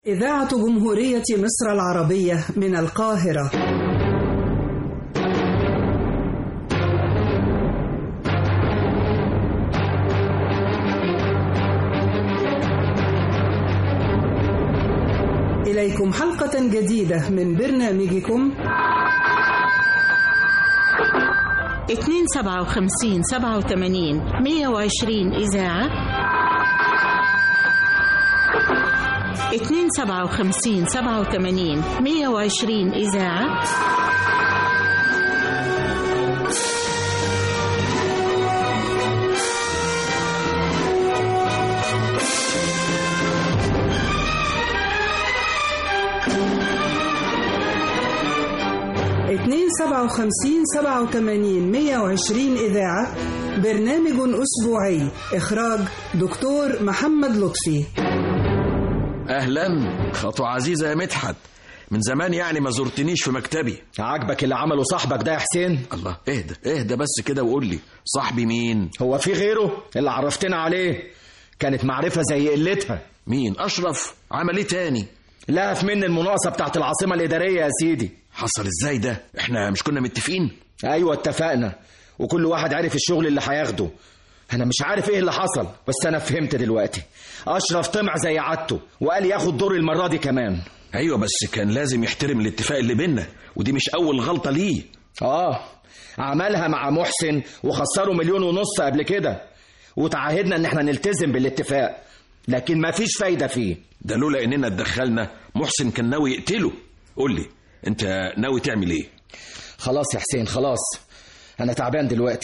إذاعة جمهورية مصر العربية من القاهرة إليكم حلقة جديدة من برنامجكم اتنين سبعة وخمسين سبعة وثمانين مية وعشرين إذاعة اتنين سبعة وخمسين سبعة وثمانين مية وعشرين إذاعة اتنين سبعة وخمسين سبعة وثمانين مية وعشرين إذاعة برنامج أسبوعي إخراج دكتور محمد لطفي اهلا خطوة عزيزة يا مدحت من زمان يعني ما زرتنيش في مكتبي عاجبك اللي عمله صاحبك ده يا حسين الله اهدى اهدى بس كده وقول لي صاحبي مين هو في غيره اللي عرفتنا عليه كانت معرفة زي قلتها مين اشرف عمل ايه تاني لا في من المناقصة بتاعت العاصمة الإدارية يا سيدي حصل ازاي ده احنا مش كنا متفقين أيوة اتفقنا وكل واحد عارف الشغل اللي هياخده أنا مش عارف إيه اللي حصل بس أنا فهمت دلوقتي أشرف طمع زي عادته وقال ياخد دور المرة دي كمان ايوه بس كان لازم يحترم الاتفاق اللي بينا ودي مش اول غلطة ليه آه عملها مع محسن وخسره مليون ونص قبل كده وتعهدنا إن احنا نلتزم بالاتفاق لكن مفيش فايدة فيه ده لولا اننا اتدخلنا محسن كان ناوي يقتله قول لي انت ناوي تعمل ايه خلاص يا حسين خلاص انا تعبان دلوقتي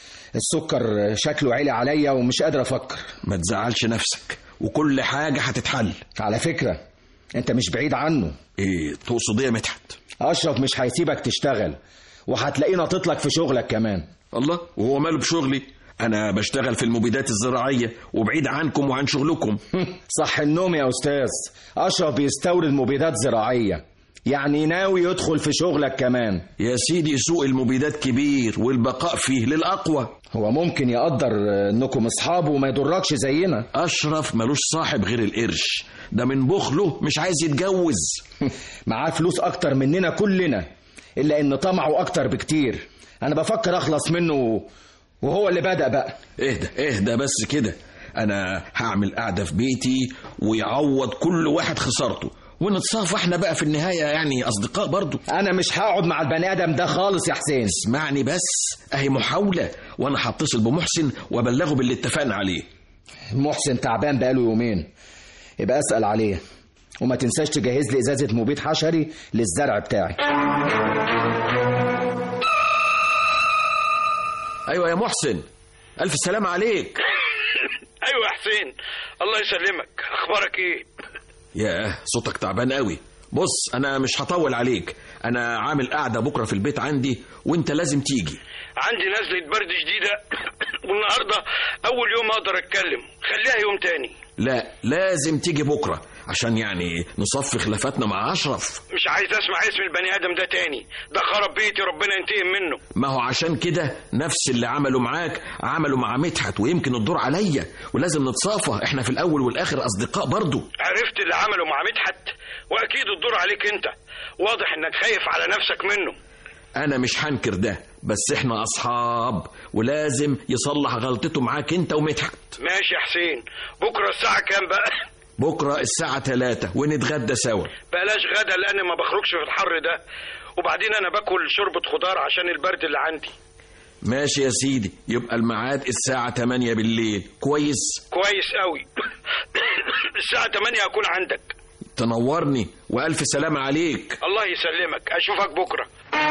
السكر شكله عالي عليا ومش قادر افكر ما تزعلش نفسك وكل حاجة هتتحل على فكرة انت مش بعيد عنه ايه تقصد ايه يا مدحت اشرف مش هيسيبك تشتغل وهتلاقينا تطلق في شغلك كمان الله وهو ماله بشغلي انا بشتغل في المبيدات الزراعية وبعيد عنكم وعن شغلكم صح النوم يا استاذ اشرف بيستورد مبيدات زراعية يعني ناوي يدخل في شغلك كمان يا سيدي سوق المبيدات كبير والبقاء فيه للأقوى هو ممكن يقدر انكم اصحابه وما يضركش زينا أشرف ملوش صاحب غير القرش ده من بخله مش عايز يتجوز معاه فلوس اكتر مننا كلنا الا ان طمعه اكتر بكتير انا بفكر اخلص منه وهو اللي بدأ بقى اهدى اهدى بس كده أنا هعمل قعدة في بيتي ويعوض كل واحد خسارته ونتصافى احنا بقى في النهاية يعني أصدقاء برضو انا مش هقعد مع البني ادم ده خالص يا حسين اسمعني بس اهي محاولة وانا هتصل بمحسن وابلغه باللي اتفقنا عليه محسن تعبان بقاله يومين يبقى اسأل عليه وما تنساش تجهز لي ازازة مبيد حشري للزرع بتاعي ايوه يا محسن الف سلام عليك ايوه يا حسين الله يسلمك اخبارك ايه ياه صوتك تعبان قوي بص انا مش هطول عليك انا عامل قعده بكره في البيت عندي وانت لازم تيجي عندي نزله برد شديده والنهارده اول يوم اقدر اتكلم خليها يوم تاني لا لازم تيجي بكره عشان يعني نصفي خلافاتنا مع اشرف مش عايز اسمع اسم البني ادم ده تاني ده خرب بيتي ربنا ينتقم منه ما هو عشان كده نفس اللي عمله معاك عمله مع مدحت ويمكن الدور عليا ولازم نتصافى احنا في الاول والاخر اصدقاء برضو عرفت اللي عمله مع مدحت واكيد الدور عليك انت واضح انك خايف على نفسك منه انا مش هنكر ده بس احنا اصحاب ولازم يصلح غلطته معاك انت ومدحت ماشي يا حسين بكره الساعه كام بقى بكره الساعه 3 ونتغدى سوا بلاش غدا لان ما بخرجش في الحر ده وبعدين انا باكل شوربه خضار عشان البرد اللي عندي ماشي يا سيدي يبقى الميعاد الساعه 8 بالليل كويس كويس قوي الساعه 8 اكون عندك تنورني والف سلامه عليك الله يسلمك اشوفك بكره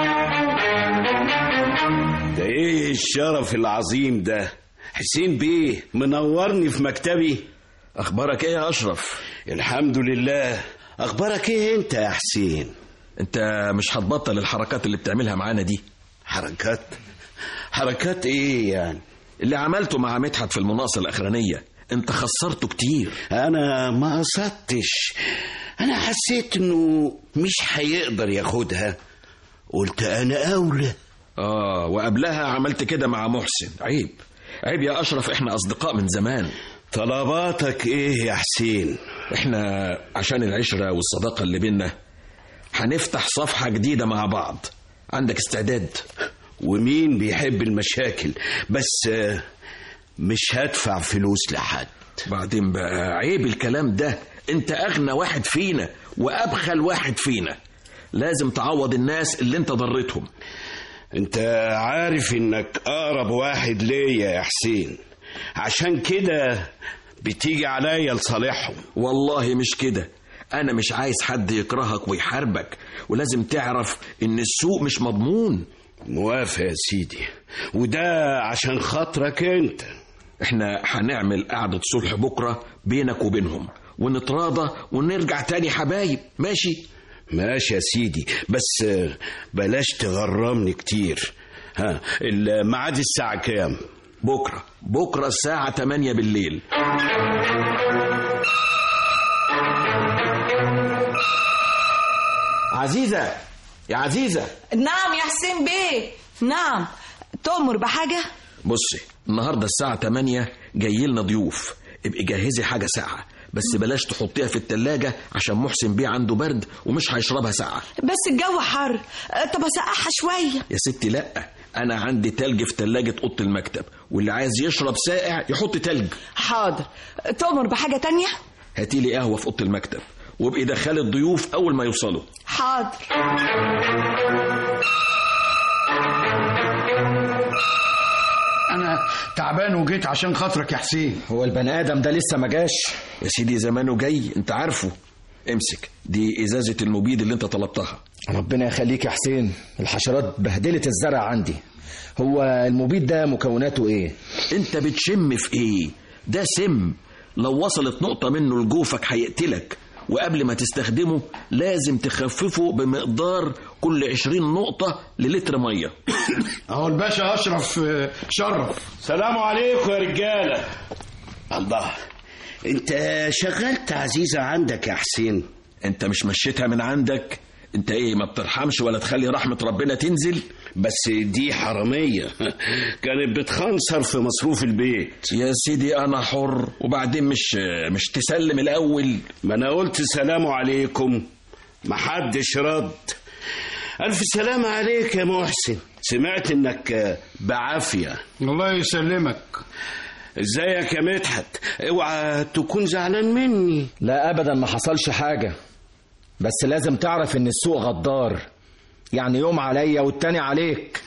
ده ايه الشرف العظيم ده حسين بيه منورني في مكتبي اخبارك ايه يا اشرف الحمد لله اخبارك ايه انت يا حسين انت مش هتبطل الحركات اللي بتعملها معانا دي حركات حركات ايه يعني اللي عملته مع مدحت في المناقصه الاخرانيه انت خسرته كتير انا ما قصدتش انا حسيت انه مش هيقدر ياخدها قلت انا اولى اه وقبلها عملت كده مع محسن عيب عيب يا اشرف احنا اصدقاء من زمان طلباتك ايه يا حسين احنا عشان العشرة والصداقة اللي بينا هنفتح صفحة جديدة مع بعض عندك استعداد ومين بيحب المشاكل بس آه، مش هدفع فلوس لحد بعدين بقى عيب الكلام ده انت اغنى واحد فينا وابخل واحد فينا لازم تعوض الناس اللي انت ضرتهم انت عارف انك اقرب واحد ليا يا حسين عشان كده بتيجي عليا لصالحهم والله مش كده انا مش عايز حد يكرهك ويحاربك ولازم تعرف ان السوق مش مضمون موافق يا سيدي وده عشان خاطرك انت احنا هنعمل قعدة صلح بكرة بينك وبينهم ونتراضى ونرجع تاني حبايب ماشي ماشي يا سيدي بس آه، بلاش تغرمني كتير ها الميعاد الساعة كام؟ بكرة بكرة الساعة 8 بالليل عزيزة يا عزيزة نعم يا حسين بيه نعم تؤمر بحاجة بصي النهاردة الساعة 8 جاي لنا ضيوف ابقي جهزي حاجة ساعة بس بلاش تحطيها في التلاجة عشان محسن بيه عنده برد ومش هيشربها ساعة بس الجو حر أه، طب اسقعها شوية يا ستي لا انا عندي تلج في تلاجة اوضه المكتب واللي عايز يشرب ساقع يحط تلج حاضر تؤمر بحاجة تانية هاتي لي قهوه في اوضه المكتب وابقي دخلي الضيوف اول ما يوصلوا حاضر انا تعبان وجيت عشان خاطرك يا حسين هو البني ادم ده لسه ما جاش يا سيدي زمانه جاي انت عارفه امسك دي ازازه المبيد اللي انت طلبتها ربنا يخليك يا حسين الحشرات بهدلت الزرع عندي هو المبيد ده مكوناته ايه انت بتشم في ايه ده سم لو وصلت نقطه منه لجوفك هيقتلك وقبل ما تستخدمه لازم تخففه بمقدار كل 20 نقطة للتر مية اهو الباشا اشرف آه، شرف سلام عليكم يا رجالة الله انت شغلت عزيزة عندك يا حسين انت مش مشيتها من عندك انت ايه ما بترحمش ولا تخلي رحمة ربنا تنزل بس دي حرامية كانت بتخنصر في مصروف البيت يا سيدي انا حر وبعدين مش مش تسلم الاول ما انا قلت سلام عليكم محدش رد ألف سلام عليك يا محسن سمعت إنك بعافية الله يسلمك ازيك يا مدحت اوعى تكون زعلان مني لا ابدا ما حصلش حاجة بس لازم تعرف ان السوق غدار يعني يوم عليا والتاني عليك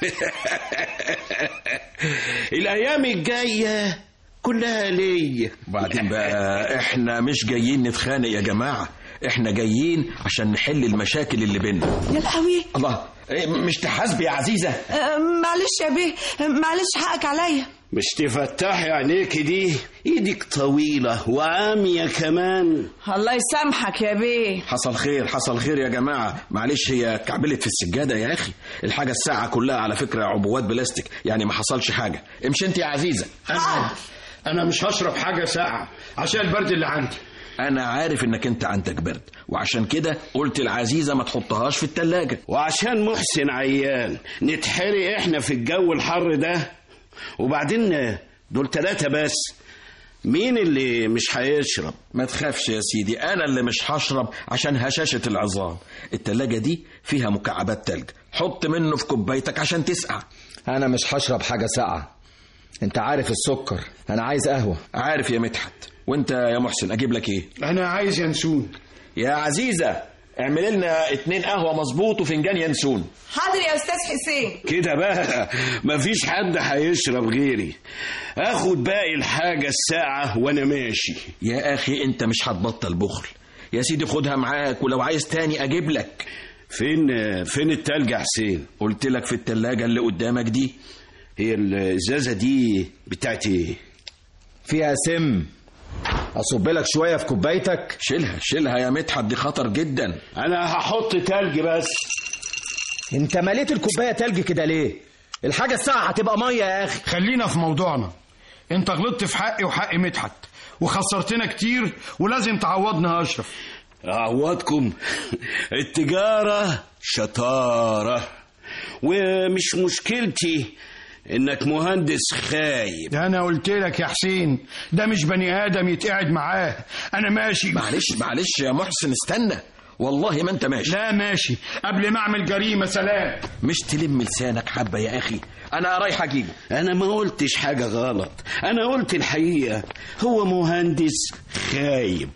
الأيام الجاية كلها ليا وبعدين بقى احنا مش جايين نتخانق يا جماعة احنا جايين عشان نحل المشاكل اللي بينا يا لهوي الله إيه، مش تحاسبي يا عزيزة أه، معلش يا بيه معلش حقك عليا مش تفتحي عينيك دي ايدك طويلة وعامية كمان الله يسامحك يا بيه حصل خير حصل خير يا جماعة معلش هي كعبلت في السجادة يا أخي الحاجة الساعة كلها على فكرة عبوات بلاستيك يعني ما حصلش حاجة امشي انت يا عزيزة انا انا مش هشرب حاجه ساقعه عشان البرد اللي عندي أنا عارف إنك أنت عندك برد وعشان كده قلت العزيزة ما تحطهاش في التلاجة وعشان محسن عيان نتحرق احنا في الجو الحر ده وبعدين دول ثلاثة بس مين اللي مش هيشرب ما تخافش يا سيدي أنا اللي مش هشرب عشان هشاشة العظام التلاجة دي فيها مكعبات تلج حط منه في كوبايتك عشان تسقع انا مش هشرب حاجة ساقعة انت عارف السكر انا عايز قهوة عارف يا مدحت وانت يا محسن اجيب لك ايه انا عايز ينسون يا عزيزة اعمل لنا اتنين قهوة مظبوط وفنجان ينسون حاضر يا استاذ حسين كده بقى مفيش حد هيشرب غيري اخد باقي الحاجة الساعة وانا ماشي يا اخي انت مش هتبطل بخل يا سيدي خدها معاك ولو عايز تاني اجيب لك فين فين التلج يا حسين قلت لك في التلاجة اللي قدامك دي هي الازازة دي بتاعت ايه فيها سم اصب لك شوية في كوبايتك شيلها شيلها يا مدحت دي خطر جدا انا هحط تلج بس انت مليت الكوباية تلج كده ليه الحاجة الساقعة هتبقى مية يا اخي خلينا في موضوعنا انت غلطت في حقي وحق مدحت وخسرتنا كتير ولازم تعوضنا يا اشرف أعوضكم التجارة شطارة ومش مشكلتي انك مهندس خايب ده انا قلت لك يا حسين ده مش بني ادم يتقعد معاه انا ماشي معلش معلش يا محسن استنى والله ما انت ماشي لا ماشي قبل ما اعمل جريمه سلام مش تلم لسانك حبه يا اخي انا رايح اجيبه انا ما قلتش حاجة غلط انا قلت الحقيقة هو مهندس خايب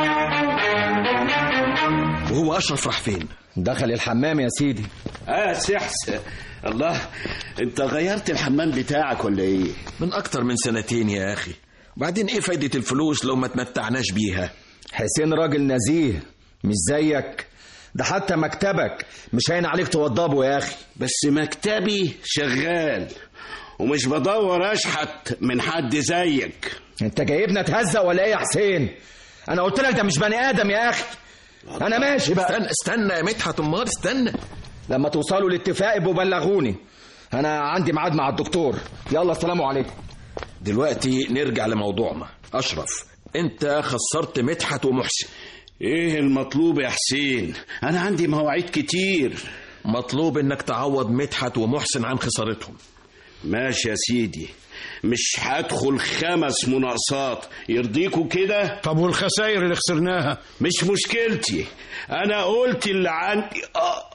وهو اشرف راح فين دخل الحمام يا سيدي اه سحس الله انت غيرت الحمام بتاعك ولا ايه من اكتر من سنتين يا اخي وبعدين ايه فايده الفلوس لو ما تمتعناش بيها حسين راجل نزيه مش زيك ده حتى مكتبك مش هين عليك توضبه يا اخي بس مكتبي شغال ومش بدور اشحت من حد زيك انت جايبنا تهزق ولا ايه يا حسين انا قلت لك ده مش بني ادم يا اخي انا ماشي بقى استنى استنى يا مدحت امال استنى لما توصلوا لاتفاق يبقوا بلغوني انا عندي ميعاد مع الدكتور يلا السلام عليكم دلوقتي نرجع لموضوعنا اشرف انت خسرت مدحت ومحسن ايه المطلوب يا حسين انا عندي مواعيد كتير مطلوب انك تعوض مدحت ومحسن عن خسارتهم ماشي يا سيدي مش هدخل خمس مناقصات يرضيكوا كده طب والخسائر اللي خسرناها مش مشكلتي انا قلت اللي عندي آه.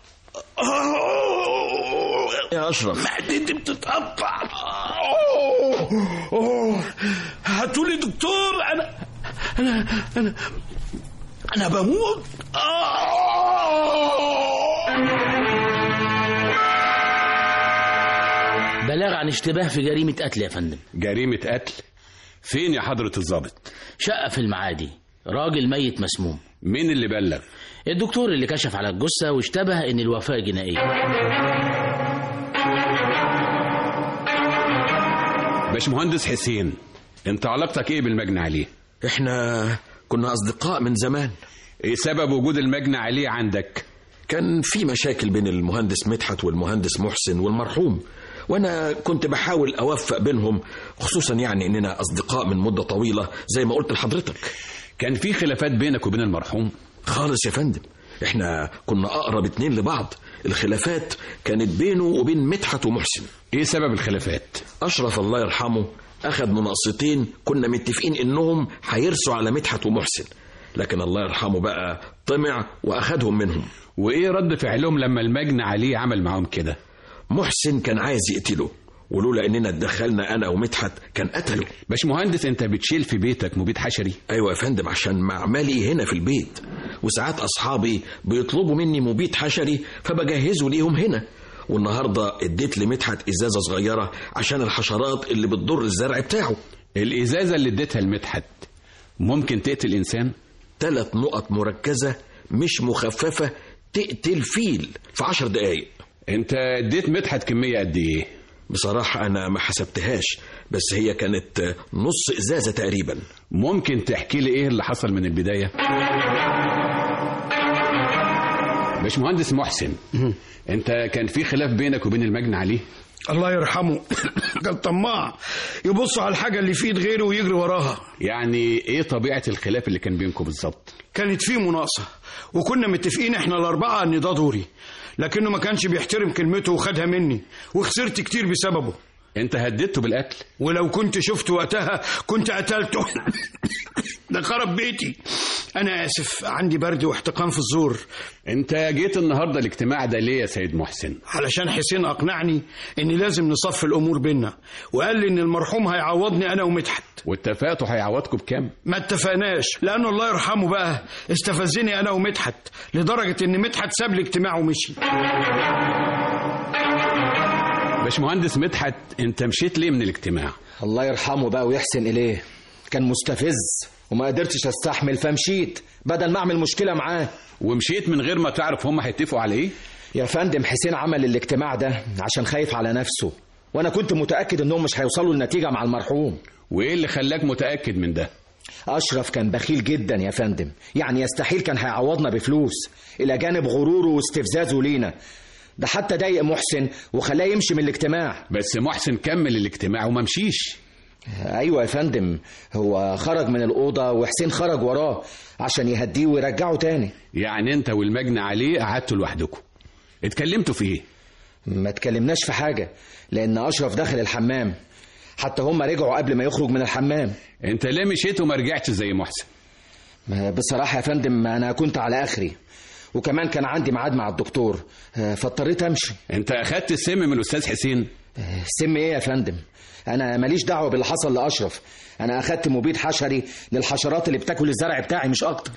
آه. يا اشرف معدتي بتتقطع أوه. أوه. هاتولي دكتور انا انا انا انا بموت بلاغ عن اشتباه في جريمة قتل يا فندم جريمة قتل فين يا حضرة الضابط شقة في المعادي راجل ميت مسموم مين اللي بلغ الدكتور اللي كشف على الجثة واشتبه ان الوفاة جنائية باشمهندس حسين انت علاقتك ايه بالمجني عليه احنا كنا اصدقاء من زمان ايه سبب وجود المجني عليه عندك كان في مشاكل بين المهندس مدحت والمهندس محسن والمرحوم وانا كنت بحاول اوفق بينهم خصوصا يعني اننا اصدقاء من مده طويله زي ما قلت لحضرتك كان في خلافات بينك وبين المرحوم خالص يا فندم احنا كنا اقرب اتنين لبعض الخلافات كانت بينه وبين مدحت ومحسن ايه سبب الخلافات اشرف الله يرحمه اخذ مناقصتين كنا متفقين انهم هيرسوا على مدحت ومحسن لكن الله يرحمه بقى طمع واخدهم منهم وايه رد فعلهم لما المجني عليه عمل معاهم كده محسن كان عايز يقتله ولولا اننا اتدخلنا انا ومدحت كان قتله باشمهندس انت بتشيل في بيتك مبيد حشري ايوه يا فندم عشان معملي هنا في البيت وساعات اصحابي بيطلبوا مني مبيد حشري فبجهزه ليهم هنا والنهارده اديت لمدحت ازازه صغيره عشان الحشرات اللي بتضر الزرع بتاعه الازازه اللي اديتها لمدحت ممكن تقتل انسان ثلاث نقط مركزه مش مخففه تقتل فيل في عشر دقايق انت اديت مدحت كميه قد ايه بصراحة أنا ما حسبتهاش بس هي كانت نص إزازة تقريبا ممكن تحكي لي إيه اللي حصل من البداية باشمهندس محسن أنت كان في خلاف بينك وبين المجني عليه الله يرحمه كان طماع يبص على الحاجة اللي في ايد غيره ويجري وراها يعني ايه طبيعة الخلاف اللي كان بينكم بالظبط كانت في مناقصة وكنا متفقين احنا الأربعة ان ده دوري لكنه ما كانش بيحترم كلمته وخدها مني وخسرت كتير بسببه انت هددته بالقتل ولو كنت شفته وقتها كنت قتلته ده خرب بيتي انا اسف عندي برد واحتقان في الزور انت جيت النهارده الاجتماع ده ليه يا سيد محسن علشان حسين اقنعني ان لازم نصفي الامور بينا وقال لي ان المرحوم هيعوضني انا ومدحت واتفقتوا هيعوضكم بكام ما اتفقناش لانه الله يرحمه بقى استفزني انا ومدحت لدرجه ان مدحت ساب الاجتماع ومشي باشمهندس مدحت انت مشيت ليه من الاجتماع الله يرحمه بقى ويحسن اليه كان مستفز وما قدرتش استحمل فمشيت بدل ما اعمل مشكله معاه ومشيت من غير ما تعرف هم هيتفقوا على ايه يا فندم حسين عمل الاجتماع ده عشان خايف على نفسه وانا كنت متاكد انهم مش هيوصلوا لنتيجه مع المرحوم وايه اللي خلاك متاكد من ده اشرف كان بخيل جدا يا فندم يعني يستحيل كان هيعوضنا بفلوس الى جانب غروره واستفزازه لينا ده حتى ضايق محسن وخلاه يمشي من الاجتماع بس محسن كمل الاجتماع وما مشيش ايوه يا فندم هو خرج من الاوضه وحسين خرج وراه عشان يهديه ويرجعه تاني يعني انت والمجني عليه قعدتوا لوحدكم اتكلمتوا في ايه ما تكلمناش في حاجة لأن أشرف دخل الحمام حتى هم رجعوا قبل ما يخرج من الحمام انت ليه مشيت وما رجعتش زي محسن ما بصراحة يا فندم أنا كنت على آخري وكمان كان عندي ميعاد مع الدكتور آه، فاضطريت أمشي انت اخدت السم من الاستاذ حسين آه، سم إيه يا فندم أنا ماليش دعوة باللي حصل لأشرف أنا أخدت مبيد حشري للحشرات اللي بتاكل الزرع بتاعي مش أكتر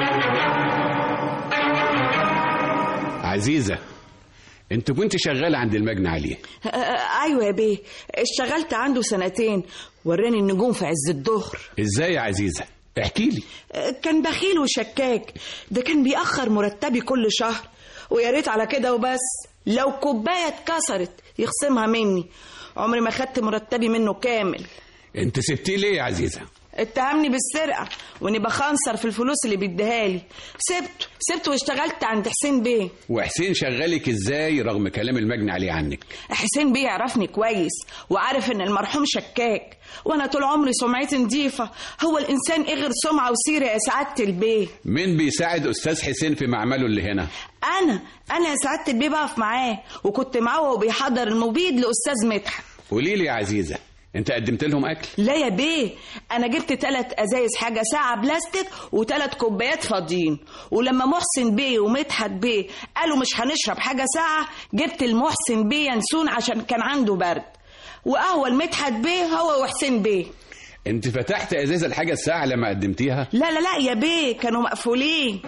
عزيزة انت كنت شغال عند المجني عليه آه، آه، ايوه يا بيه اشتغلت عنده سنتين وراني النجوم في عز الظهر ازاي يا عزيزة احكي لي آه، كان بخيل وشكاك ده كان بيأخر مرتبي كل شهر ويا ريت على كده وبس لو كوبايه اتكسرت يخصمها مني عمري ما خدت مرتبي منه كامل انت سبتيه ليه يا عزيزة اتهمني بالسرقه واني بخنصر في الفلوس اللي بيديها لي سبته سبته واشتغلت عند حسين بيه وحسين شغالك ازاي رغم كلام المجني عليه عنك حسين بيه يعرفني كويس وعارف ان المرحوم شكاك وانا طول عمري سمعتي نظيفه هو الانسان ايه غير سمعه وسيره يا سعاده البيه مين بيساعد استاذ حسين في معمله اللي هنا انا انا يا سعاده البيه بقف معاه وكنت معاه وهو بيحضر المبيد لاستاذ مدحت قولي لي يا عزيزة انت قدمت لهم اكل لا يا بيه انا جبت تلات ازايز حاجه ساعه بلاستيك وتلات كوبايات فاضيين ولما محسن بيه ومدحت بيه قالوا مش هنشرب حاجه ساعه جبت المحسن بيه ينسون عشان كان عنده برد وقهوه لمدحت بيه هو وحسين بيه انت فتحت ازازة الحاجة الساعة لما قدمتيها لا لا لا يا بيه كانوا مقفولين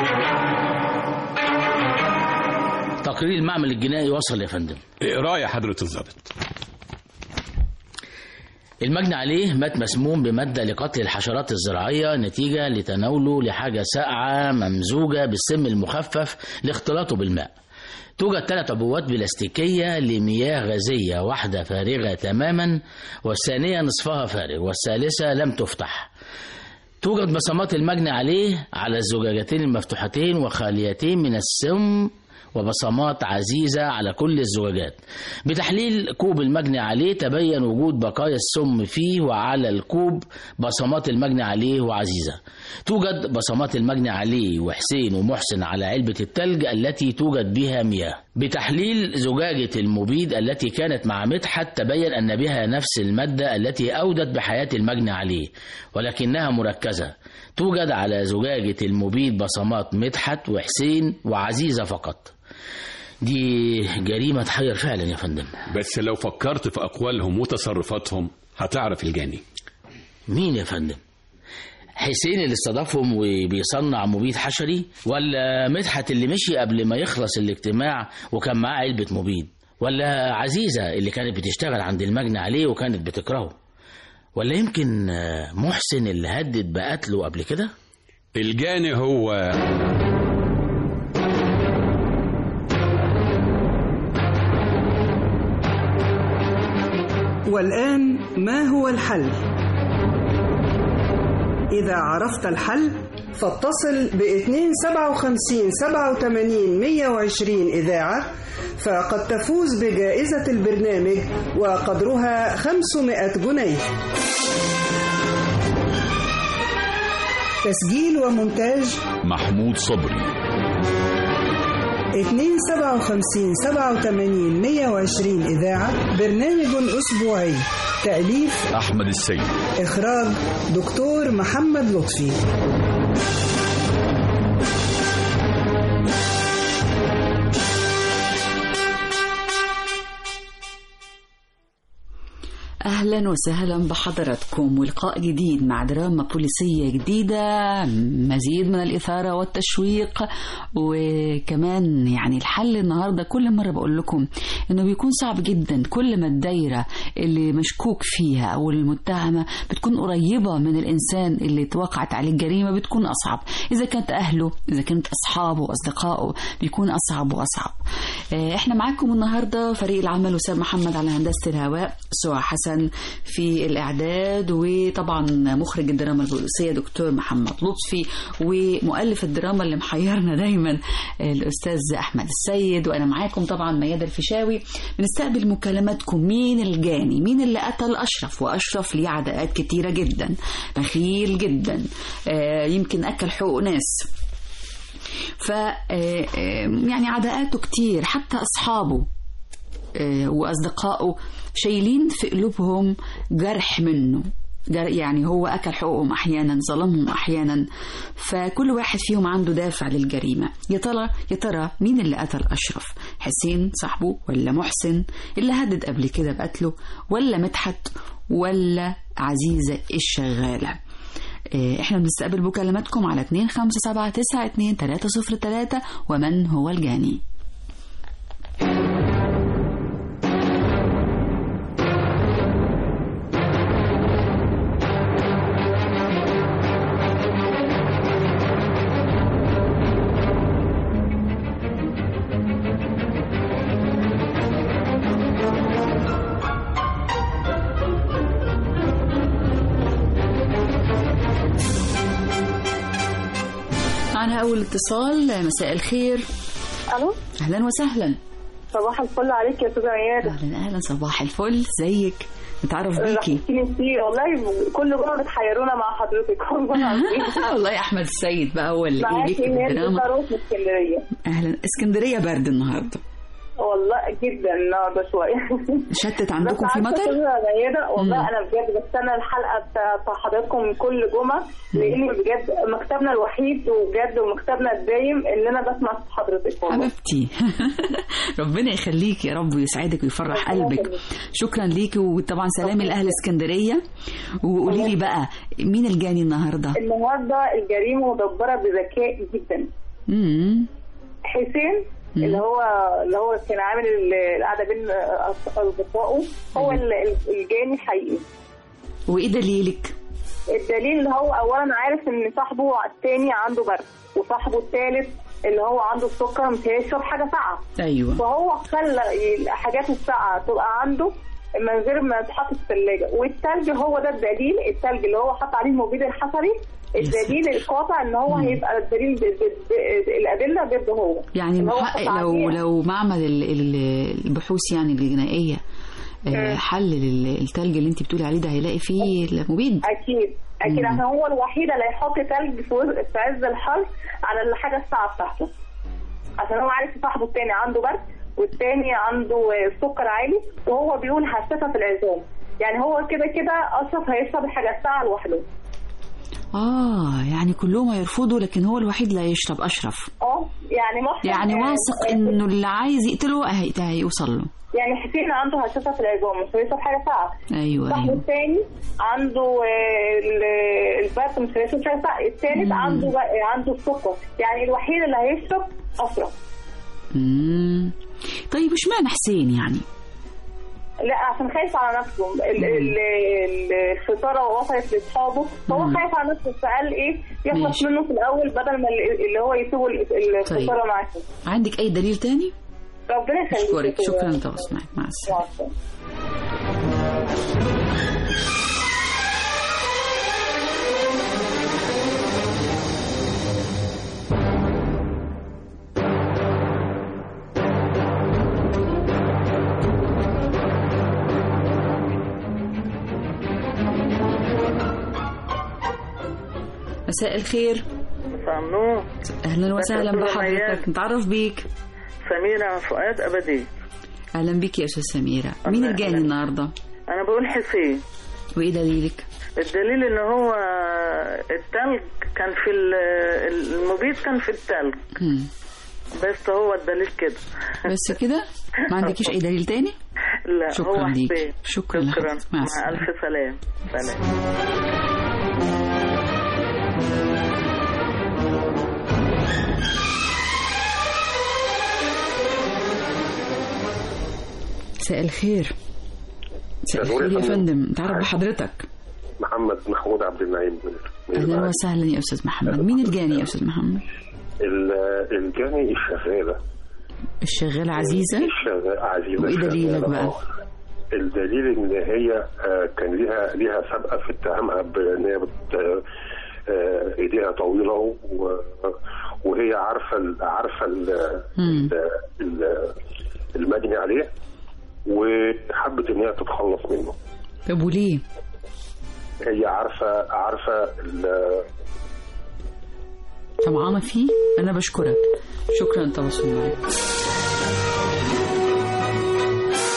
تقرير المعمل الجنائي وصل يا فندم اقرا يا حضرة الضابط المجني عليه مات مسموم بمادة لقتل الحشرات الزراعية نتيجة لتناوله لحاجة ساقعة ممزوجة بالسم المخفف لاختلاطه بالماء توجد ثلاث عبوات بلاستيكية لمياه غازية واحدة فارغة تماما والثانية نصفها فارغ والثالثة لم تفتح توجد بصمات المجني عليه على الزجاجتين المفتوحتين وخاليتين من السم وبصمات عزيزة على كل الزجاجات بتحليل كوب المجني عليه تبين وجود بقايا السم فيه وعلى الكوب بصمات المجني عليه وعزيزة توجد بصمات المجني عليه وحسين ومحسن على علبة التلج التي توجد بها مياه بتحليل زجاجة المبيد التي كانت مع مدحت تبين أن بها نفس المادة التي أودت بحياة المجني عليه ولكنها مركزة توجد على زجاجة المبيد بصمات مدحت وحسين وعزيزة فقط دي جريمة تحير فعلا يا فندم بس لو فكرت في اقوالهم وتصرفاتهم هتعرف الجاني مين يا فندم حسين اللي استضافهم وبيصنع مبيد حشري ولا مدحت اللي مشي قبل ما يخلص الاجتماع وكان معاه علبة مبيد ولا عزيزة اللي كانت بتشتغل عند المجني عليه وكانت بتكرهه ولا يمكن آه، محسن اللي هدد بقتله قبل كده الجاني هو والآن ما هو الحل؟ إذا عرفت الحل فاتصل ب 257 87 120 إذاعة فقد تفوز بجائزة البرنامج وقدرها 500 جنيه تسجيل ومونتاج محمود صبري 257 87 120 إذاعة برنامج أسبوعي تأليف أحمد السيد إخراج دكتور محمد لطفي أهلا وسهلا بحضراتكم ولقاء جديد مع دراما بوليسية جديدة مزيد من الإثارة والتشويق وكمان يعني الحل النهاردة كل مرة بقول لكم إنه بيكون صعب جدا كل ما الدايرة اللي مشكوك فيها أو المتهمة بتكون قريبة من الإنسان اللي توقعت عليه الجريمة بتكون أصعب إذا كانت أهله إذا كانت أصحابه وأصدقائه بيكون أصعب وأصعب آه، إحنا معاكم النهاردة فريق العمل وسام محمد على هندسة الهواء سوى حسن في الإعداد وطبعا مخرج الدراما البوليسية دكتور محمد لطفي ومؤلف الدراما اللي محيرنا دايما الأستاذ أحمد السيد وأنا معاكم طبعا ميادة الفيشاوي بنستقبل مكالماتكم مين الجاني مين اللي قتل أشرف وأشرف ليه عداءات كتيرة جدا بخيل جدا آه، يمكن أكل حقوق ناس ف آه، آه، يعني عداءاته كتير حتى أصحابه آه، وأصدقائه شايلين في قلوبهم جرح منه جر- يعني هو أكل حقوقهم أحيانا ظلمهم أحيانا فكل واحد فيهم عنده دافع للجريمة يا ترى يا ترى مين اللي قتل أشرف حسين صاحبه ولا محسن اللي هدد قبل كده بقتله ولا مدحت ولا عزيزة الشغالة آه، احنا بنستقبل مكالماتكم على 2579 ومن هو الجاني معنا أول اتصال مساء الخير الو أهلا وسهلا صباح الفل عليك يا استاذه عياده أهلا أهلا صباح الفل زيك نتعرف بيكي رحمتيني كتير والله كل جمله بتحيرونا مع حضرتك والله العظيم والله أحمد السيد بقى هو اللي إيه معاكي بيكتب ناس الدراما بتروح من اسكندريه أهلا اسكندرية برد النهاردة والله جدا النهارده شويه شتت عندكم بس في عارفة مطر؟ يا أستاذة عياده والله مم. انا بجد بستنى الحلقه بتاع بتاع حضراتكم كل جمعه لان بجد مكتبنا الوحيد وبجد ومكتبنا الدايم اللي انا بسمع صوت حضرتك والله حبيبتي ربنا يخليك يا رب ويسعدك ويفرح ربنا قلبك يخليك. شكرا ليكي وطبعا سلام لاهل اسكندريه وقولي لي بقى مين الجاني النهارده النهارده الجريمه مدبره بذكاء جدا امم حسين مم. اللي هو اللي هو كان عامل ال- القعده بين أص- اصدقائه هو ال- ال- الجاني حقيقي وايه دليلك الدليل اللي هو اولا عارف ان صاحبه التاني عنده برد وصاحبه التالت اللي هو عنده السكر مش هيشرب حاجه ساقعه ايوه فهو خلى الحاجات الساقعه تبقى عنده من غير ما تتحط في الثلاجه والتلج هو ده الدليل التلج اللي هو حط عليه المبيد الحصري الدليل القاطع ان هو هيبقى الدليل ضد- ضد- الادله ضده هو يعني إن هو المحقق حط لو عليه- لو معمل ال- ال- البحوث يعني الجنائيه آه، حلل ال- التلج اللي انت بتقولي عليه ده هيلاقي فيه المبيد اكيد اكيد مم. عشان هو الوحيد اللي هيحط تلج في وز- في عز الحر على الحاجه الساعه بتاعته عشان هو عارف صاحبه التاني عنده برد والتاني عنده آه، سكر عالي وهو بيقول حساسه في العظام يعني هو كده كده اشرف هيشرب الحاجه الساعه لوحده اه يعني كلهم هيرفضوا لكن هو الوحيد اللي هيشرب اشرف اه يعني محسن يعني آه، واثق آه، انه اللي عايز يقتله هي- هيوصل له يعني حسين عنده هشاشة في العظام مش هيشرب حاجة ساقعة ايوه صاحبه ايوه الثاني عنده آه، ال- البرد مش هيشرب حاجة ساقعة الثالث عنده بقى- عنده السكر يعني الوحيد اللي هيشرب أشرف مم. طيب اشمعنى حسين يعني لا عشان خايف على نفسه ال- ال- ال- الشطاره وصلت لاصحابه فهو مم. خايف على نفسه فقال ايه يخلص ماشي. منه في الاول بدل ما ال- اللي هو يسيبه ال- الشطاره معاه عندك اي دليل تاني ربنا يخليك اشكرك يا شكرا سوريا. تواصل معك مع السلامه مع السلامة. مساء الخير ممنوع اهلا وسهلا مساء الخير بحضرتك ميال. نتعرف بيك سميرة فؤاد أبدي اهلا بيك يا استاذ سميره مين الجاني النهارده أنا بقول حسين وايه دليلك الدليل إن هو التلج كان في ال- المبيد كان في التلج مم. بس هو الدليل كده بس كده ما عندكيش اي دليل تاني لا شكرا هو ليك. حسين شكرا شكرا لحضرتك. مع مع السلامة. ألف سلام سلام مساء الخير مساء نور يا الخير يا فندم. فندم تعرف بحضرتك محمد محمود عبد النعيم من من اهلا المعادي. وسهلا يا استاذ محمد مين الجاني يا استاذ محمد ال- الجاني الشغالة الشغاله عزيزه الشغالة عزيزة وايه دليلك الشغالة، بقى آه. الدليل ان هي آه، كان ليها ليها سابقة في اتهامها بان هي بت آه، ايديها طويلة و- وهي عارفة ال- عارفة ال- مم. ال- المجني عليه وحبت ان هي تتخلص منه طب وليه هي عارفة عارفة ال- طمعانه فيه انا بشكرك شكرا تواصل معك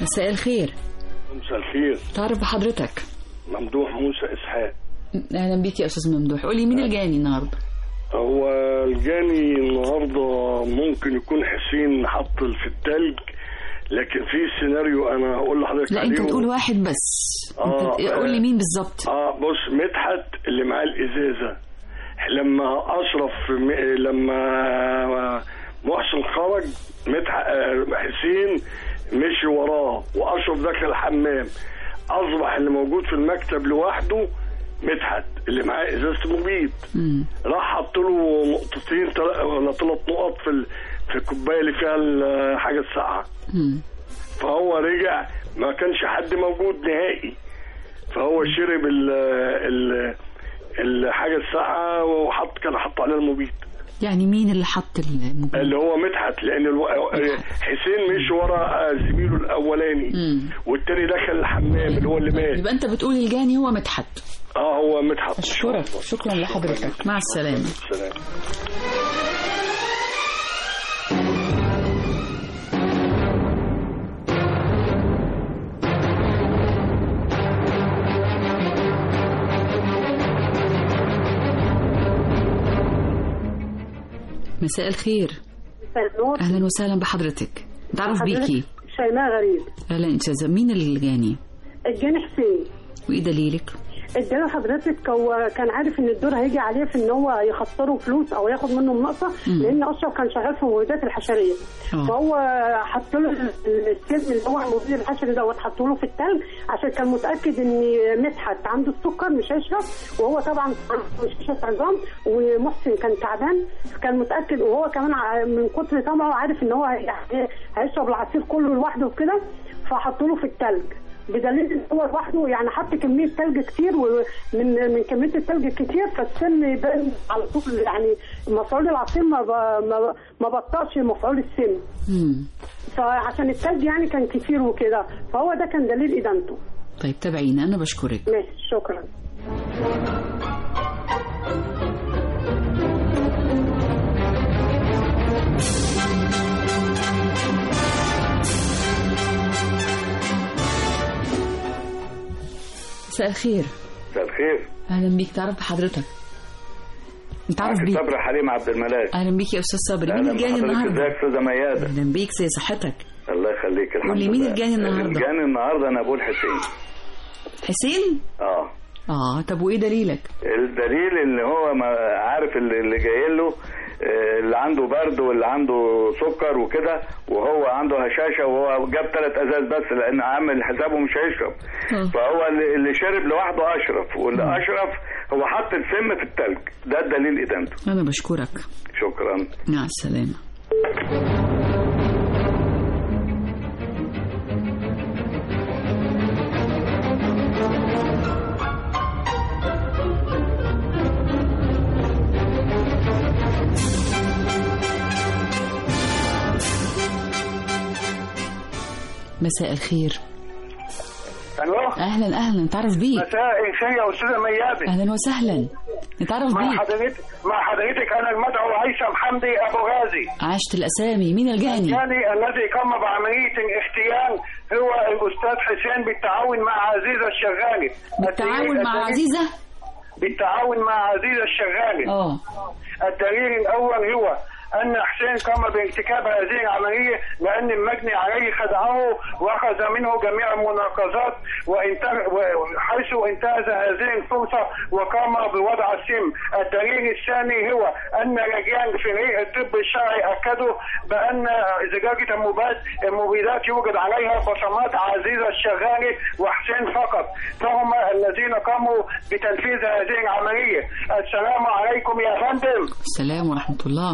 مساء الخير مساء الخير تعرف بحضرتك ممدوح موسى اسحاق اهلا بيك يا استاذ ممدوح قولي مين الجاني النهارده هو الجاني النهارده ممكن يكون حسين حط في التلج لكن في سيناريو انا هقول لحضرتك لا انت عليه. تقول واحد بس آه، انت قول لي مين بالظبط اه بص مدحت اللي معاه الازازه لما اشرف م... لما محسن خرج مدحت آه، حسين مشي وراه واشرف دخل الحمام اصبح اللي موجود في المكتب لوحده مدحت اللي معاه ازازه مبيد راح حط له نقطتين تل- ولا ثلاث نقط في ال... في الكوبايه اللي فيها الحاجه الساقعه فهو رجع ما كانش حد موجود نهائي فهو شرب ال ال الحاجه الساقعه وحط كان حط عليها المبيد يعني مين اللي حط المبيد اللي هو مدحت لان الو... حسين مش ورا زميله الاولاني والتاني دخل الحمام اللي هو اللي مات يبقى انت بتقول الجاني هو مدحت اه هو مدحت اشكرك شكرا لحضرتك مع السلامه سلام مساء الخير النور اهلا وسهلا بحضرتك تعرف حضرتك بيكي شيماء غريب اهلا استاذه مين الجاني الجاني حسين وايه دليلك اداله حضرتك هو كان عارف ان الدور هيجي عليه في ان هو يخسره فلوس او ياخد منه مناقصه مم. لان اشرف كان شغال في المبيدات الحشريه آه. فهو حط له السلم اللي هو المبيد الحشري دوت حطه له في التلج عشان كان متاكد ان مدحت عنده السكر مش هيشرب وهو طبعا مش هيشرب عظام ومحسن كان تعبان كان متاكد وهو كمان ع- من كتر طمعه عارف ان هو هي- هيشرب العصير كله لوحده وكده فحطوا له في التلج بدليل ان هو لوحده يعني حط كميه ثلج كتير ومن من كميه الثلج الكتير فالسم يبان على طول يعني مفعول العصير ما ب- ما ما بطأش مفعول السم مم. فعشان الثلج يعني كان كتير وكده فهو ده كان دليل ادانته طيب تابعينا انا بشكرك ماشي شكرا مساء الخير مساء الخير اهلا بيك تعرف بحضرتك تعرف معك بيك صبري حليم عبد الملاك اهلا بيك يا استاذ صبري مين أهلا الجاني بحضرتك. النهارده ازيك استاذه مياده اهلا بيك زي صحتك الله يخليك الحمد قولي لله مين الجاني النهاردة؟ الجاني النهارده انا بقول حسين حسين اه اه طب وايه دليلك الدليل ان هو ما عارف اللي اللي جاي له آه، اللي عنده برد واللي عنده سكر وكده وهو عنده هشاشه وهو جاب ثلاث ازاز بس لان عامل حسابه مش هيشرب فهو اللي اللي شرب لوحده اشرف واللي اشرف هو حط السم في التلج ده الدليل ادانته انا بشكرك شكرا مع السلامه مساء الخير الو اهلا اهلا نتعرف بيك مساء الخير يا استاذه ميادة اهلا وسهلا نتعرف مع بيك حضرتك مع حضرتك انا المدعو هيثم حمدي ابو غازي عاشت الاسامي مين الجاني الجاني الذي قام بعمليه اغتيال هو الاستاذ حسين بالتعاون مع عزيزه الشغالي بالتعاون مع الدليل- عزيزه بالتعاون مع عزيزه الشغالي اه الدليل الاول هو ان حسين قام بارتكاب هذه العمليه لان المجني عليه خدعه واخذ منه جميع المناقضات وانتهى حيث انتهز هذه الفرصه وقام بوضع السم. الدليل الثاني هو ان رجال في هيئه الطب الشرعي اكدوا بان زجاجه المبيدات المبيدات يوجد عليها بصمات عزيزه الشغالي وحسين فقط فهم الذين قاموا بتنفيذ هذه العمليه. السلام عليكم يا فندم. السلام ورحمه الله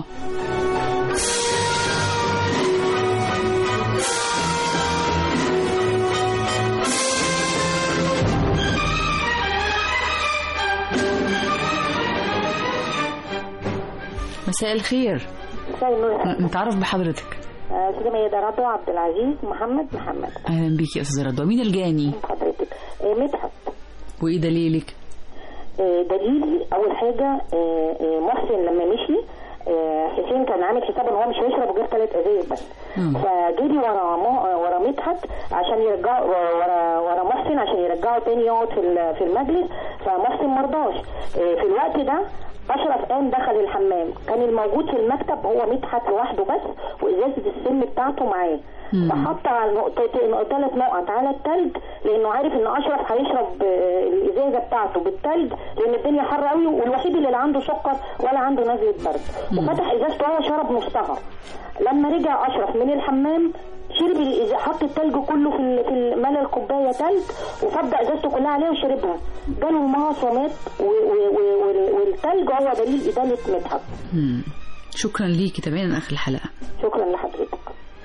مساء الخير ن- نتعرف بحضرتك سيدة ميادة رضوى عبد العزيز محمد محمد اهلا بيك يا استاذه رضوى مين الجاني حضرتك آه، مدحت وايه دليلك آه، دليلي اول حاجه آه، آه، محسن لما مشي آه، حسين كان عامل حساب ان هو مش هيشرب غير ثلاث ازايز بس فجري ورا مه- ورا مدحت عشان يرجع ورا ورا محسن عشان يرجعه تاني يقعد في ال- في المجلس فمحسن مرضاش آه، في الوقت ده اشرف قام دخل الحمام كان الموجود في المكتب هو مدحت لوحده بس وازازه السم بتاعته معاه فحط على نقطتين ثلاث نقط على التلج لانه عارف ان اشرف هيشرب آه، الازازه بتاعته بالتلج لان الدنيا حر قوي والوحيد اللي لا عنده سكر ولا عنده نزله برد وفتح ازازته هو شرب نصها لما رجع اشرف من الحمام شرب الإزازة حط التلج كله في ال- في ال- ملى الكوبايه تلج وفضى ازازته كلها عليه وشربها جاله المغص ومات و- و- و- وال- والتلج هو دليل ادانه مدحت مم. شكرا ليكي تابعينا اخر الحلقه شكرا لحضرتك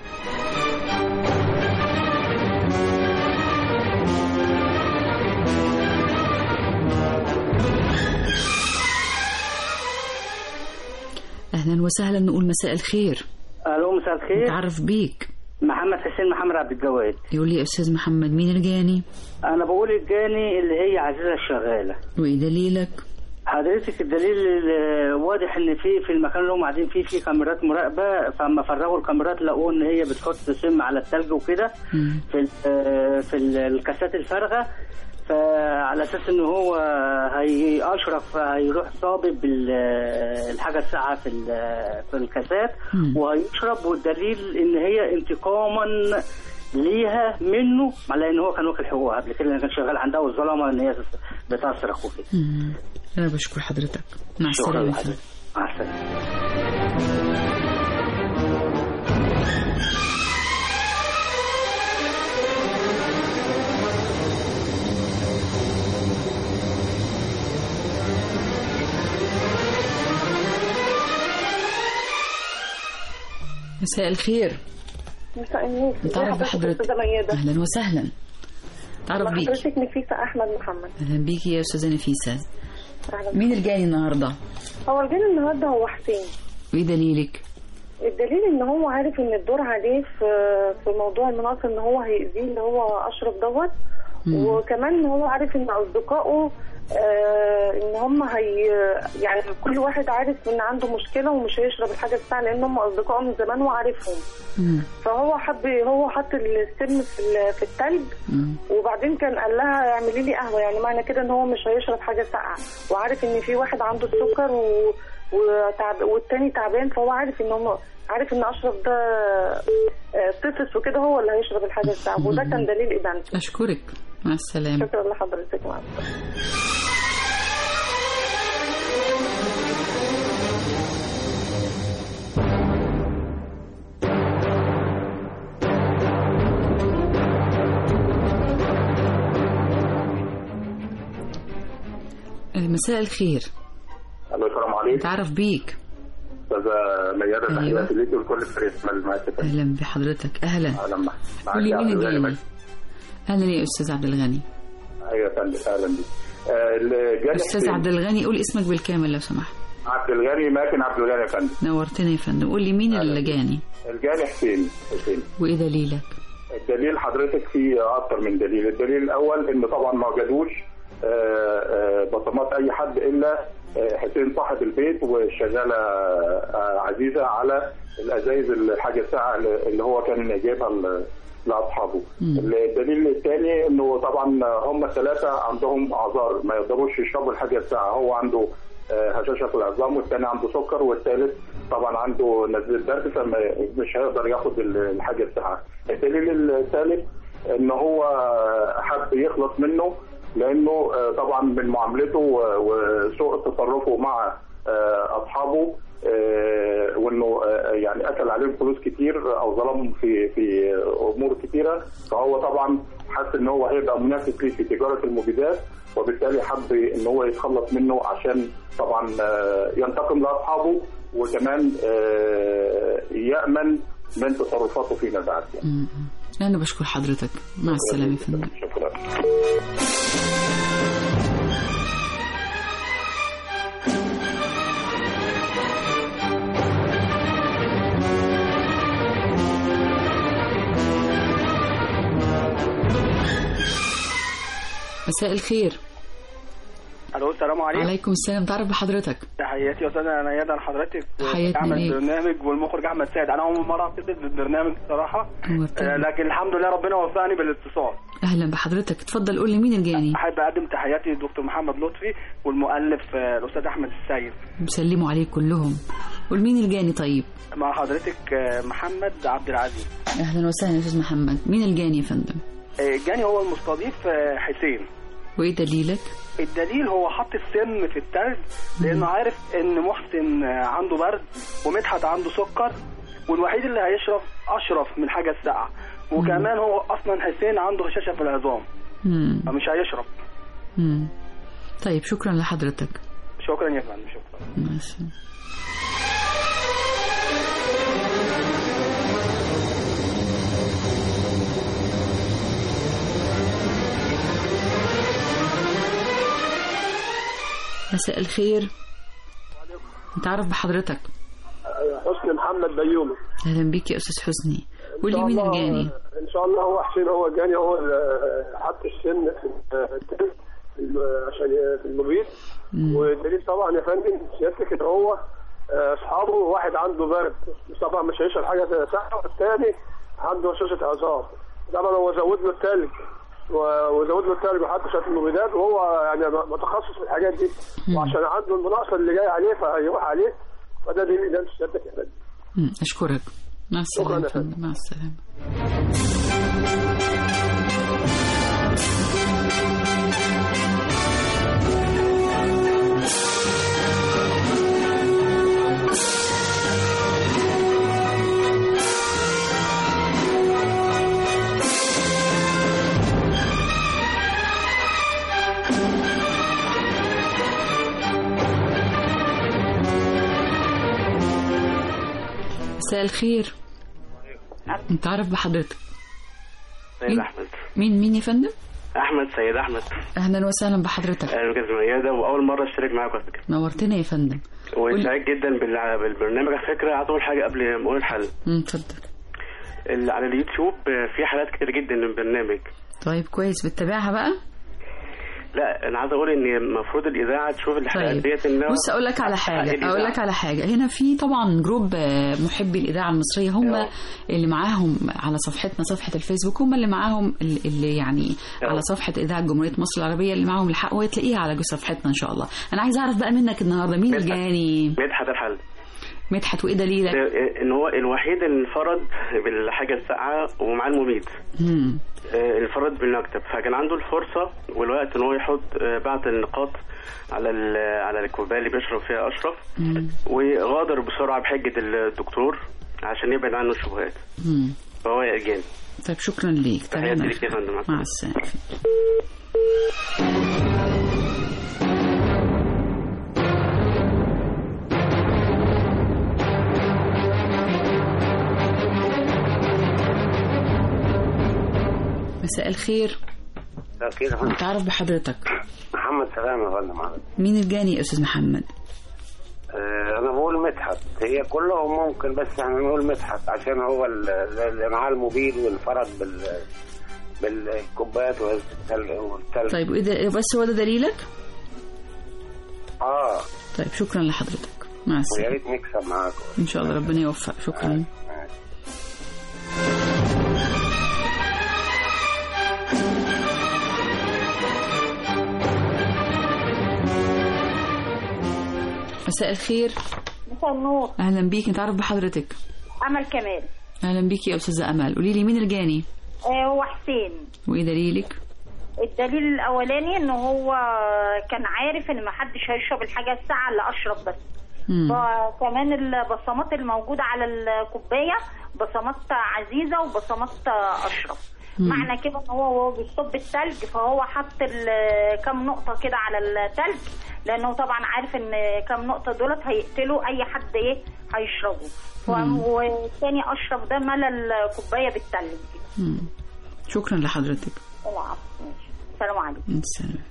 اهلا وسهلا نقول مساء الخير الو مساء الخير نتعرف بيك محمد حسين محمد عبد الجواد يقول لي يا استاذ محمد مين الجاني انا بقول الجاني اللي هي عزيزه الشغاله وايه دليلك حضرتك الدليل اللي واضح ان في في المكان اللي هم قاعدين فيه في كاميرات مراقبه فاما فرغوا الكاميرات لقوا ان هي بتحط سم على الثلج وكده في ال- آه، في ال- الكاسات الفارغه فعلى اساس ان هو هي اشرف هيروح صابب ال- الحاجه الساعه في ال- في الكاسات وهيشرب والدليل ان هي انتقاما ليها منه على ان هو كان واكل حقوقها قبل كده لأن كان شغال عندها والظلمه ان هي بتصرخ وكده مم. انا بشكر حضرتك مع شكرا السلامه لحضرتك مع السلامه مساء الخير مساء النور نتعرف بحضرتك أستاذة ميادة اهلا وسهلا تعرف بيك حضرتك نفيسة أحمد محمد اهلا بيكي يا استاذه نفيسه أهلا مين الجاني النهارده هو الجاني النهارده هو حسين وايه دليلك الدليل ان هو عارف ان الدور عليه في في موضوع المناصر ان هو هيأذيه اللي هو اشرف دوت وكمان ان هو عارف ان اصدقائه آه ان هم هي يعني كل واحد عارف ان عنده مشكله ومش هيشرب الحاجه الساعه لان هم اصدقائه من زمان وعارفهم فهو حب هو حط السم في ال- في التلج وبعدين كان قال لها اعملي لي قهوه يعني معنى كده ان هو مش هيشرب حاجه ساقعه وعارف ان في واحد عنده السكر و... وتعب... والتاني تعبان فهو عارف ان هم عارف ان اشرف ده آه، طفل وكده هو اللي هيشرب الحاجه الساقعه وده كان دليل ادانته اشكرك مع السلامه شكرا لحضرتك مع السلامه آه، مساء الخير الو السلام عليكم نتعرف بيك استاذه ميادة أيوة. تحياتي ليكي ولكل فريق من معاك اهلا بحضرتك اهلا اهلا معك قولي مين عبد الغني الجاني اهلا يا استاذ عبد الغني ايوه يا فندم اهلا بيك آه، الجاني استاذ حسين. عبد الغني قول اسمك بالكامل لو سمحت عبد الغني ماكن عبد الغني يا فندم نورتنا يا فندم قول لي مين اللي جاني الجاني حسين حسين وايه دليلك الدليل حضرتك فيه اكتر من دليل الدليل الاول ان طبعا ما وجدوش آه، آه، بصمات اي حد الا آه، حسين صاحب البيت والشغاله آه، عزيزه على الازايز الحاجه الساعه اللي هو كان جايبها ل- لاصحابه الدليل الثاني انه طبعا هم الثلاثه عندهم اعذار ما يقدروش يشربوا الحاجه الساعه هو عنده آه، هشاشه في العظام والثاني عنده سكر والثالث طبعا عنده نزله برد فمش هيقدر ياخد ال- الحاجه الساعه الدليل الثالث ان هو حب يخلص منه لانه آه، طبعا من معاملته و- وسوء تصرفه مع آه، اصحابه آه، وانه آه، يعني اكل عليهم فلوس كتير او ظلمهم في في امور كتيره فهو طبعا حس ان هو هيبقى منافس ليه في تجاره المبيدات وبالتالي حب ان هو يتخلص منه عشان طبعا آه، ينتقم لاصحابه وكمان آه، يامن من تصرفاته فيما بعد يعني. م- م. انا بشكر حضرتك مع السلامه يا فندم شكرا مساء الخير الو السلام عليكم عليكم السلام تعرف بحضرتك تحياتي يا استاذه نيادة لحضرتك تحياتي اعمل ليك. البرنامج والمخرج احمد سعد انا اول مره اتصل بالبرنامج بصراحه مرتبط. آه، لكن الحمد لله ربنا وفقني بالاتصال اهلا بحضرتك اتفضل قول لي مين الجاني احب اقدم تحياتي للدكتور محمد لطفي والمؤلف آه، الاستاذ احمد السيد بسلموا عليك كلهم قول مين الجاني طيب مع حضرتك آه، محمد عبد العزيز اهلا وسهلا يا استاذ محمد مين الجاني يا فندم آه، جاني هو المستضيف آه، حسين وايه دليلك الدليل هو حط السم في التلج لانه عارف ان محسن آه، عنده برد ومدحت عنده سكر والوحيد اللي هيشرب اشرف من الحاجه الساقعه وكمان هو اصلا حسين عنده هشاشه في العظام مم. فمش هيشرب مم. طيب شكرا لحضرتك شكرا يا فندم شكرا ماشي مساء الخير نتعرف بحضرتك حسني محمد بيومي اهلا بيك يا استاذ حسني قول إن لي شاء مين الله- الجاني ان شاء الله هو حسين هو الجاني هو اللي حط السن في التلج في الم- عشان ي- في المبيد والدليل طبعا يا فندم سيادتك ان هو آه، اصحابه واحد عنده برد طبعا مش هيشرب حاجه ساقعه والتاني عنده هشاشه عظام طبعا هو زود له التلج و- وزود له التلج وحط شويه المبيدات وهو يعني متخصص في الحاجات دي وعشان عنده المناقصه اللي جاي عليه فهيروح عليه فده دليل ده سيادتك يا فندم مم. اشكرك مع شكراً السلامه يا يا فندم مع السلامه مساء الخير نتعرف بحضرتك سيد احمد مين مين يا فندم احمد سيد احمد اهلا وسهلا بحضرتك انا كنت ميادة واول مره اشترك معاكم على فكره نورتنا يا فندم وسعيد جدا بال- بالبرنامج على فكره عايز اقول حاجه قبل ما اقول الحل مم، اتفضل ال- على اليوتيوب في حلقات كتير جدا من البرنامج طيب كويس بتتابعها بقى لا انا عايز اقول ان المفروض الاذاعه تشوف الحلقات طيب. ديت انها بص اقول لك على حاجه الإذاعة. اقول لك على حاجه هنا في طبعا جروب آه، محبي الاذاعه المصريه هم اللي معاهم على صفحتنا صفحه الفيسبوك هم اللي معاهم ال- اللي يعني على صفحه اذاعه جمهوريه مصر العربيه اللي معاهم الحق وتلاقيها على صفحتنا ان شاء الله انا عايز اعرف بقى منك النهارده مين الجاني مدحت الحل مدحت وايه دليلك ان هو الوحيد اللي انفرد بالحاجه الساقعه ومعاه المبيد مم. آه، انفرد بالمكتب فكان عنده الفرصه والوقت ان هو يحط آه، بعض النقاط على ال- على الكوبايه اللي بيشرب فيها اشرف مم. وغادر بسرعه بحجه الدكتور عشان يبعد عنه الشبهات مم. فهو يأجاني طيب شكرا ليك تحياتي تمام ليك يا فندم مع السلامه مساء الخير أكيد يا فندم. تعرف بحضرتك محمد سلام يا فندم عليك. مين الجاني يا استاذ محمد آه، انا بقول مدحت هي كلهم ممكن بس احنا نقول مدحت عشان هو ال- اللي معاه الموبيل والفرد بال بالكوبايات والتلج والتلج طيب وإيه ده بس هو ده دليلك اه طيب شكرا لحضرتك مع ويا السلامه ريت نكسب معاكم ان شاء الله ربنا يوفق شكرا مساء الخير مساء النور اهلا بيك نتعرف بحضرتك امل كمال اهلا بيك يا استاذه امل قولي لي مين الجاني آه، هو حسين وايه دليلك الدليل الاولاني ان هو كان عارف ان ما حدش هيشرب الحاجه الساعه اللي اشرب بس مم. فكمان البصمات الموجوده على الكوبايه بصمات عزيزه وبصمات اشرف مم. معنى كده ان هو وهو بيصب التلج فهو حط ال- كام نقطه كده على التلج لانه طبعا عارف ان كام نقطه دولت هيقتلوا اي حد ايه هيشربه ف- مم. والتاني اشرف ده ملى الكوبايه بالتلج مم. شكرا لحضرتك العفو ماشي السلام عليكم السلام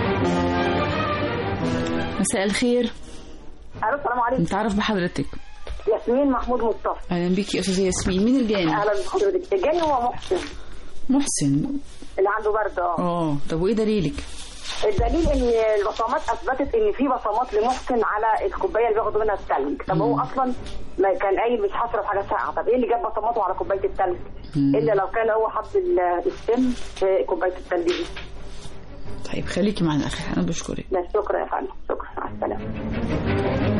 مساء الخير الو السلام عليكم نتعرف بحضرتك ياسمين محمود مصطفى اهلا بيكي يا استاذه ياسمين مين الجاني اهلا بحضرتك الجاني هو محسن محسن اللي عنده برد اه اه طب وايه دليلك الدليل ان البصمات اثبتت ان في بصمات لمحسن على الكوبايه اللي بياخدوا منها الثلج طب هو اصلا ما كان قايل مش هشرب حاجه ساقعه طب ايه اللي جاب بصماته على كوبايه الثلج الا لو كان هو حط ال- السم في كوبايه الثلج دي طيب خليكي معنا اخي انا بشكرك لا شكرا يا فندم شكرا مع السلامه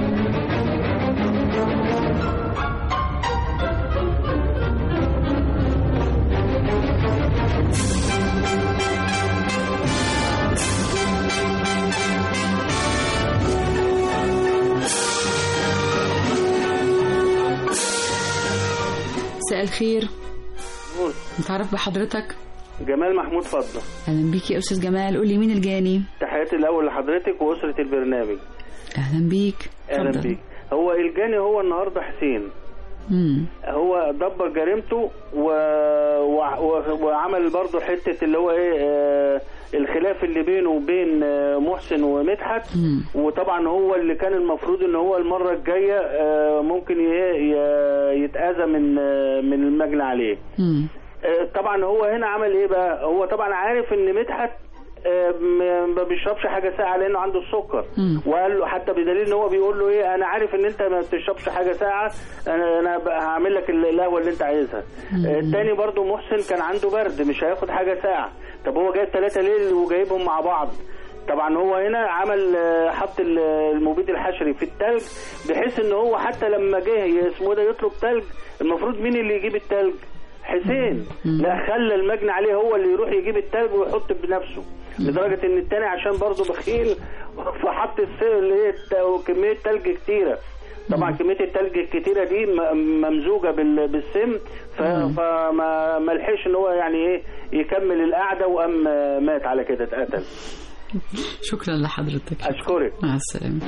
مساء الخير نتعرف بحضرتك جمال محمود فضة اهلا بيكي يا استاذ جمال قولي مين الجاني تحياتي الأول لحضرتك وأسرة البرنامج اهلا بيك أهلا اتفضل. بيك هو الجاني هو النهاردة حسين مم. هو دبر جريمته و... و... و... وعمل برضه حتة اللي هو ايه آه الخلاف اللي بينه وبين آه محسن ومدحت وطبعا هو اللي كان المفروض ان هو المرة الجاية آه ممكن ي... ي... يتأذى من آه من المجني عليه مم. آه، طبعا هو هنا عمل ايه بقى هو طبعا عارف ان مدحت آه، م- ما بيشربش حاجه ساقعه لانه عنده السكر وقال له حتى بدليل ان هو بيقول له ايه انا عارف ان انت ما بتشربش حاجه ساقعه انا انا ب- هعمل لك ال- القهوه اللي انت عايزها آه، التاني برضو محسن كان عنده برد مش هياخد حاجه ساقعه طب هو جايب ثلاثه ليل وجايبهم مع بعض طبعا هو هنا عمل آه، حط ال- المبيد الحشري في التلج بحيث ان هو حتى لما جه اسمه ده يطلب تلج المفروض مين اللي يجيب التلج حسين لا خلى المجني عليه هو اللي يروح يجيب التلج ويحط بنفسه لدرجه ان التاني عشان برضه بخيل فحط الس- اللي هي الت- كميه تلج كتيره طبعا كميه التلج الكتيره دي م- ممزوجه بال- بالسم ف- فما ما لحقش ان هو يعني ايه يكمل القعده وقام مات على كده اتقتل شكرا لحضرتك اشكرك مع السلامه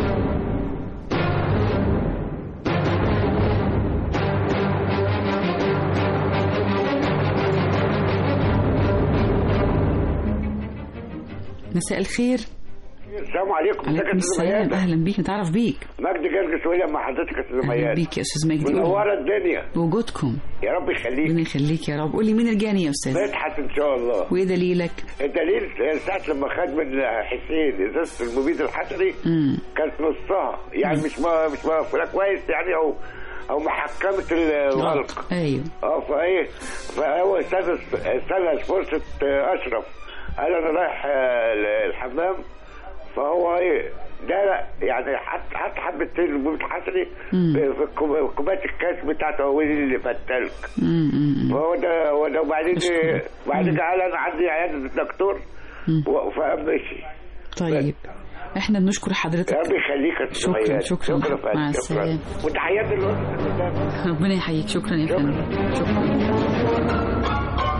مساء الخير السلام عليكم ازيك يا عليكم استاذ السلام ميادة اهلا بيك نتعرف بيك مجدي جرجس ويليام مع حضرتك يا استاذ اهلا ميادة بيك يا استاذ مجدي قولي. منوره الدنيا بوجودكم يا رب يخليك ربنا يخليك يا رب قولي مين الجاني يا استاذ مدحت ان شاء الله وايه دليلك الدليل ساعة لما خد من حسين ازازة المبيد الحشري امم كانت نصها يعني مش ما مش مقفولة كويس يعني او او محكمة الغلق ايوه اه فايه فهو استنى استنى فرصة آه، اشرف قال انا رايح آه، الحمام فهو ايه ده لا يعني حط حط حبتين المبيد الحشري في في الكوب- كوبايه الكاس بتاعته هو اللي في التلج فهو ده هو ده وبعدين وبعدين قال انا عندي عياده الدكتور و- فقام مشي طيب احنا بنشكر حضرتك يا رب يخليك يا أستاذ شكرا ميادة. شكرا شكرا فندم، مع شكرا. السلامه وتحياتي للأسرة ربنا يحييك شكرا يا فندم شكرا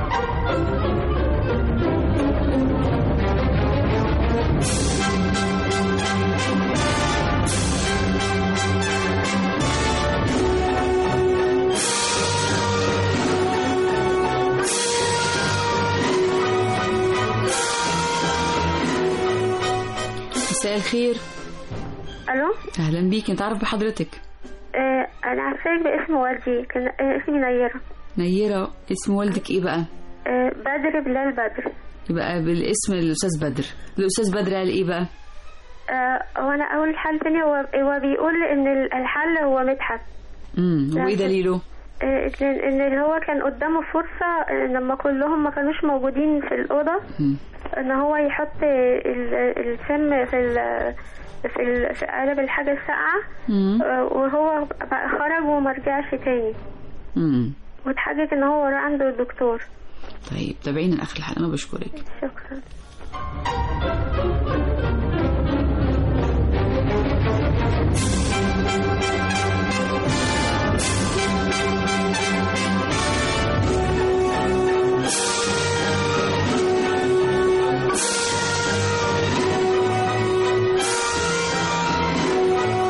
مساء الخير الو اهلا بيك نتعرف بحضرتك آه انا عارفاك باسم والدي كان آه اسمي نيرة نيرة اسم والدك ايه بقى آه بدر بلال بدر يبقى بالاسم الاستاذ بدر الاستاذ بدر قال ايه بقى آه وانا اول حل تاني هو هو بيقول ان ال- الحل هو مدحت امم وايه لكن- دليله آه ان إن هو كان قدامه فرصة آه، لما كلهم ما كانوش موجودين في الأوضة مم. ان هو يحط ال- السم في ال في, ال في قالب الحاجة الساقعة مم. آه، وهو بقى خرج وما رجعش تاني امم واتحجج ان هو وراه عنده الدكتور طيب تابعينا لاخر الحلقه انا بشكرك شكرا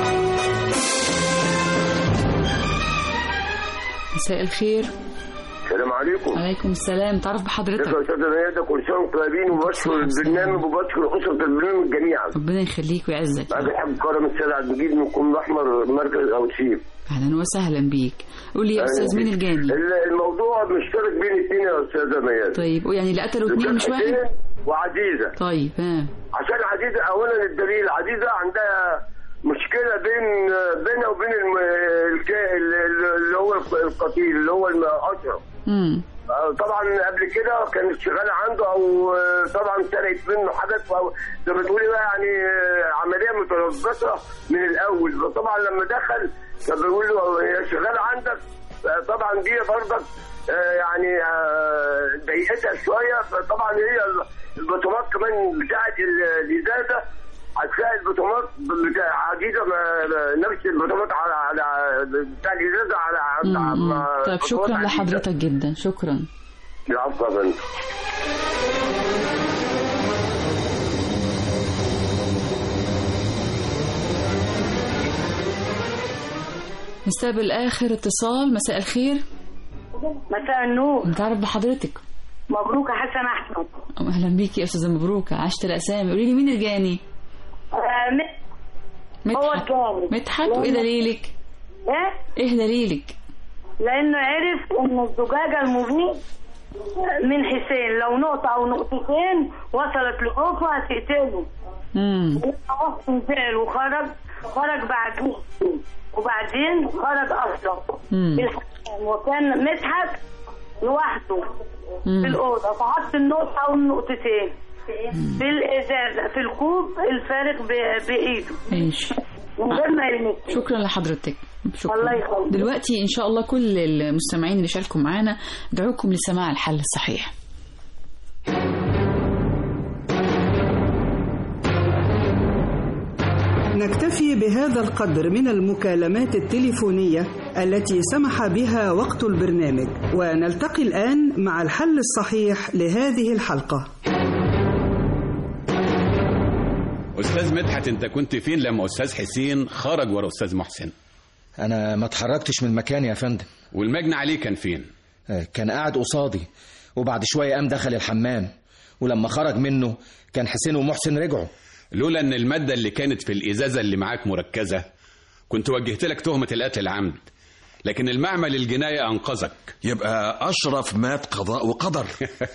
مساء الخير السلام عليكم عليكم السلام تعرف ازيك بحضرتك يا استاذ ميادة كل سنه وانتم طيبين وبشكر البرنامج وبشكر اسره البرنامج جميعا ربنا يخليك ويعزك بعد الحاج كرم السيد عبد المجيد من الكوم الاحمر مركز اوتشيب اهلا وسهلا بيك قول لي يا استاذ مين الجاني ال- الموضوع مشترك بين اثنين يا استاذه ميادة طيب يعني اللي قتلوا اتنين مش واحد حسين وعزيزه طيب ها عشان عزيزه اولا الدليل عزيزه عندها مشكله بين بينها وبين الم... الك- اللي هو القتيل اللي هو الم- اشرف امم آه، طبعا قبل كده كانت شغاله عنده او آه، طبعا سرقت منه حاجات او زي ما تقولي بقى يعني آه، عمليه متربصه من الاول طبعا لما دخل كان بيقول له هي شغاله عندك آه، طبعا دي برضك آه، يعني آه، ضايقتها شويه فطبعا هي البطولات كمان بتاعت ال- الازازه هتلاقي البطولات بتاع عزيزه ما- نفس البطولات على على بتاع الازازه على على مم. على طيب شكرا بطولات عزيزة. لحضرتك جدا شكرا العفو يا فندم نستقبل اخر اتصال مساء الخير مساء النور نتعرف بحضرتك مبروك يا حسن احمد اهلا بيكي يا استاذه مبروكه عشت الاسامي قولي لي مين الجاني آه، م- مدحت مدحت وايه دليلك ايه ايه دليلك لانه عرف ان الزجاجه المبيد من حسين لو نقطه او نقطتين وصلت لأوفا هتقتله امم محسن زعل وخرج خرج بعدين وبعدين خرج اشرف مم. في الحمام وكان مدحت لوحده مم. في الاوضه فحط النقطه او النقطتين في الازازه في الكوب الفارق ب- بايده ماشي من غير ما يلمسه شكرا لحضرتك شكرا الله يخليك. دلوقتي ان شاء الله كل المستمعين اللي شاركوا معانا ادعوكم لسماع الحل الصحيح نكتفي بهذا القدر من المكالمات التليفونية التي سمح بها وقت البرنامج ونلتقي الآن مع الحل الصحيح لهذه الحلقة استاذ مدحت انت كنت فين لما استاذ حسين خرج ورا استاذ محسن انا ما اتحركتش من مكاني يا فندم والمجني عليه كان فين كان قاعد قصادي وبعد شويه قام دخل الحمام ولما خرج منه كان حسين ومحسن رجعوا لولا ان الماده اللي كانت في الازازه اللي معاك مركزه كنت وجهت لك تهمه القتل العمد لكن المعمل الجناية أنقذك يبقى أشرف مات قضاء وقدر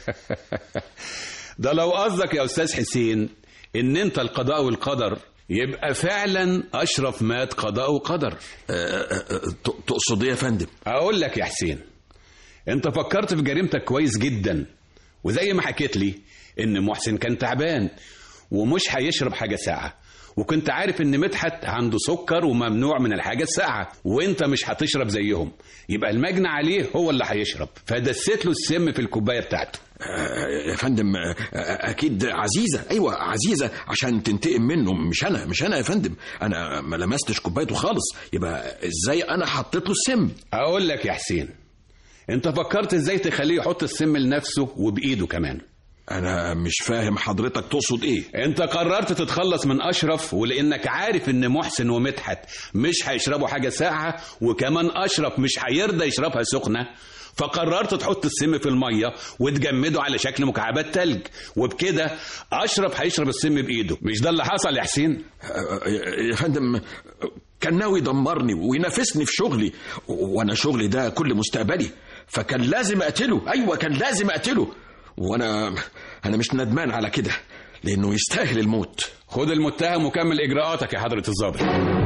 ده لو قصدك يا أستاذ حسين إن أنت القضاء والقدر يبقى فعلا أشرف مات قضاء وقدر تقصد إيه يا فندم أقول لك يا حسين أنت فكرت في جريمتك كويس جدا وزي ما حكيت لي إن محسن كان تعبان ومش هيشرب حاجة ساعة وكنت عارف ان مدحت عنده سكر وممنوع من الحاجة الساقعة وانت مش هتشرب زيهم يبقى المجني عليه هو اللي هيشرب فدسيت له السم في الكوباية بتاعته يا فندم آه، آه، اكيد عزيزه ايوه عزيزه عشان تنتقم منه مش انا مش انا يا فندم انا ما لمستش كوبايته خالص يبقى ازاي انا حطيت له السم اقول لك يا حسين انت فكرت ازاي تخليه يحط السم لنفسه وبايده كمان انا مش فاهم حضرتك تقصد ايه انت قررت تتخلص من اشرف ولانك عارف ان محسن ومدحت مش هيشربوا حاجه ساقعه وكمان اشرف مش هيرضى يشربها سخنه فقررت تحط السم في الميه وتجمده على شكل مكعبات تلج وبكده اشرف هيشرب السم بايده مش ده اللي حصل يا حسين يا فندم كان ناوي يدمرني وينافسني في شغلي وانا شغلي ده كل مستقبلي فكان لازم اقتله ايوه كان لازم اقتله وانا انا مش ندمان على كده لانه يستاهل الموت خد المتهم وكمل اجراءاتك يا حضره الضابط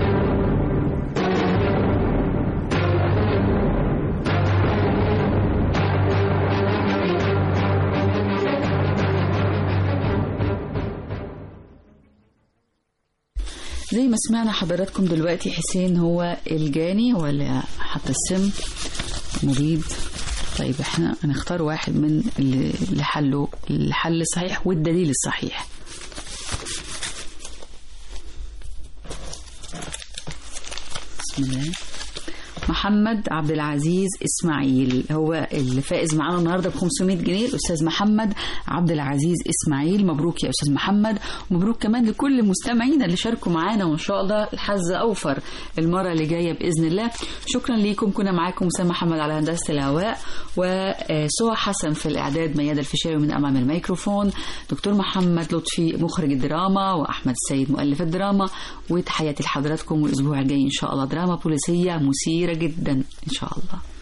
زي ما سمعنا حضراتكم دلوقتي حسين هو الجاني هو اللي حط السم مبيد طيب احنا هنختار واحد من اللي اللي حله الحل الصحيح والدليل الصحيح بسم الله محمد عبد العزيز اسماعيل هو اللي فائز معانا النهارده ب 500 جنيه الاستاذ محمد عبد العزيز اسماعيل مبروك يا استاذ محمد ومبروك كمان لكل مستمعينا اللي شاركوا معانا وان شاء الله الحظ اوفر المره اللي جايه باذن الله شكرا ليكم كنا معاكم اسامه محمد على هندسه الهواء وسوى حسن في الاعداد ميادة الفيشاوي من امام الميكروفون دكتور محمد لطفي مخرج الدراما واحمد السيد مؤلف الدراما وتحياتي لحضراتكم والاسبوع الجاي ان شاء الله دراما بوليسيه مثيره جدا ان شاء الله